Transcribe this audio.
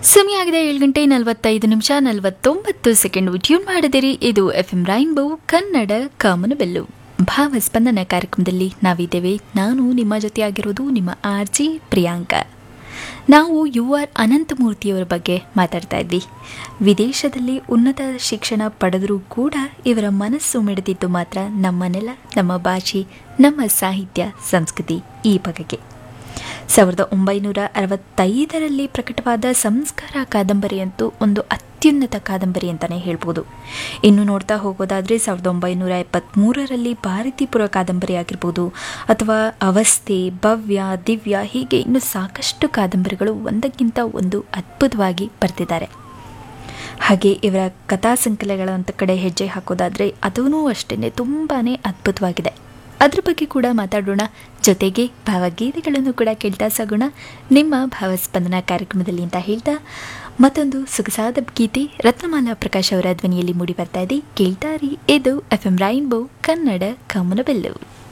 ಸಮಯ ಆಗಿದೆ ಏಳು ಗಂಟೆ ನಲವತ್ತೈದು ನಿಮಿಷ ನಲವತ್ತೊಂಬತ್ತು ಸೆಕೆಂಡ್ ಟ್ಯೂನ್ ಮಾಡಿದಿರಿ ಇದು F M rainbow Kannada Kamanabillu Bhavaspandana ಕಾರ್ಯಕ್ರಮದಲ್ಲಿ ನಾವಿದ್ದೇವೆ ನಾನು ನಿಮ್ಮ ಜೊತೆ ಆಗಿರೋದು ನಿಮ್ಮ ಆರ್ ಜಿ ಪ್ರಿಯಾಂಕ ನಾವು ಯು ಆರ್ ಅನಂತಮೂರ್ತಿಯವರ ಬಗ್ಗೆ ಮಾತಾಡ್ತಾ ಇದ್ವಿ ವಿದೇಶದಲ್ಲಿ ಉನ್ನತ ಶಿಕ್ಷಣ ಪಡೆದರೂ ಕೂಡ ಇವರ ಮನಸ್ಸು ಮಿಡಿದಿದ್ದು ಮಾತ್ರ ನಮ್ಮ ನೆಲ ನಮ್ಮ ಭಾಷೆ ನಮ್ಮ ಸಾಹಿತ್ಯ ಸಂಸ್ಕೃತಿ ಈ ಬಗೆಗೆ ಸಾವಿರದ ಒಂಬೈನೂರ ಅರವತ್ತೈದರಲ್ಲಿ ಪ್ರಕಟವಾದ ಸಂಸ್ಕಾರ ಕಾದಂಬರಿಯಂತೂ ಒಂದು ಅತ್ಯುನ್ನತ ಕಾದಂಬರಿ ಅಂತಲೇ ಹೇಳ್ಬೋದು ಇನ್ನು ನೋಡ್ತಾ ಹೋಗೋದಾದರೆ ಸಾವಿರದ ಒಂಬೈನೂರ ಎಪ್ಪತ್ತ್ಮೂರರಲ್ಲಿ ಭಾರತೀಪುರ ಕಾದಂಬರಿ ಆಗಿರ್ಬೋದು ಅಥವಾ ಅವಸ್ಥೆ ಭವ್ಯ ದಿವ್ಯ ಹೀಗೆ ಇನ್ನು ಸಾಕಷ್ಟು ಕಾದಂಬರಿಗಳು ಒಂದಕ್ಕಿಂತ ಒಂದು ಅದ್ಭುತವಾಗಿ ಬರೆದಿದ್ದಾರೆ ಹಾಗೆ ಇವರ ಕಥಾ ಸಂಕಲನಗಳ ಅಂತ ಕಡೆ ಹೆಜ್ಜೆ ಹಾಕೋದಾದರೆ ಅದೂ ಅಷ್ಟೇ ತುಂಬಾ ಅದ್ಭುತವಾಗಿದೆ ಅದ್ರ ಬಗ್ಗೆ ಕೂಡ ಮಾತಾಡೋಣ ಜೊತೆಗೆ ಭಾವಗೀತೆಗಳನ್ನು ಕೂಡ ಕೇಳ್ತಾ ಸಾಗೋಣ ನಿಮ್ಮ ಭಾವಸ್ಪಂದನ ಕಾರ್ಯಕ್ರಮದಲ್ಲಿ ಅಂತ ಹೇಳ್ತಾ ಮತ್ತೊಂದು ಸೊಗಸಾದ ಗೀತೆ ರತ್ನಮಾಲಾ ಪ್ರಕಾಶ್ ಅವರ ಧ್ವನಿಯಲ್ಲಿ ಮೂಡಿ ಬರ್ತಾ ಇದೆ ಕೇಳ್ತಾರಿ ಇದು ಎಫ್ ಎಂ ರೈನ್ಬೋ ಕನ್ನಡ ಕಮನಬೆಲ್ಲು